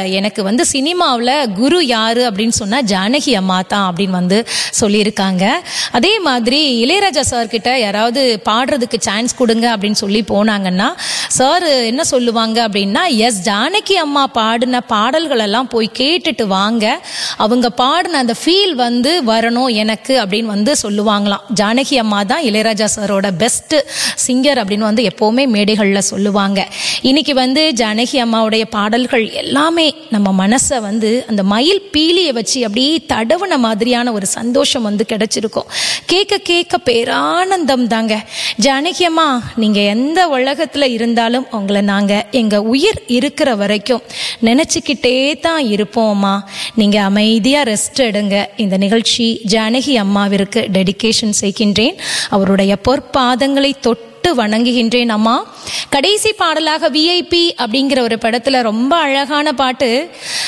எனக்கு வந்து சினிமாவில் குரு யாரு அப்படின்னு சொன்னா ஜானகி அம்மா தான் அப்படின்னு வந்து சொல்லியிருக்காங்க அதே மாதிரி இளையராஜா சார் கிட்ட யாராவது பாடுறதுக்கு சான்ஸ் கொடுங்க அப்படின்னு சொல்லி போனாங்கன்னா சார் என்ன சொல்லுவாங்க அப்படின்னா எஸ் ஜானகி அம்மா பாடின பாடல்கள் எல்லாம் போய் கேட்டுட்டு வாங்க அவங்க பாடின அந்த ஃபீல் வந்து வரணும் எனக்கு அப்படின்னு வந்து சொல்லுவாங்களாம் ஜானகி அம்மா தான் இளையராஜா சாரோட பெஸ்ட் சிங்கர் அப்படின்னு வந்து எப்போவுமே மேடைகளில் சொல்லுவாங்க இன்னைக்கு வந்து ஜானகி அம்மாவுடைய பாடல்கள் எல்லாமே நம்ம மனசை வந்து அந்த மயில் பீலியை வச்சு அப்படியே தடவுன மாதிரியான ஒரு சந்தோஷம் வந்து கிடைச்சிருக்கும் கேட்க கேட்க பேரானந்தம் தாங்க ஜானகி அம்மா நீங்க எந்த உலகத்துல இருந்தாலும் உங்களை நாங்க எங்க உயிர் இருக்கிற வரைக்கும் நினைச்சுக்கிட்டே தான் இருப்போம்மா நீங்க அமைதியா ரெஸ்ட் எடுங்க இந்த நிகழ்ச்சி ஜானகி அம்மாவிற்கு டெடிகேஷன் செய்கின்றேன் அவருடைய பொற்பாதங்களை தொட்டு தொட்டு வணங்குகின்றேன் அம்மா கடைசி பாடலாக விஐபி அப்படிங்கிற ஒரு படத்துல ரொம்ப அழகான பாட்டு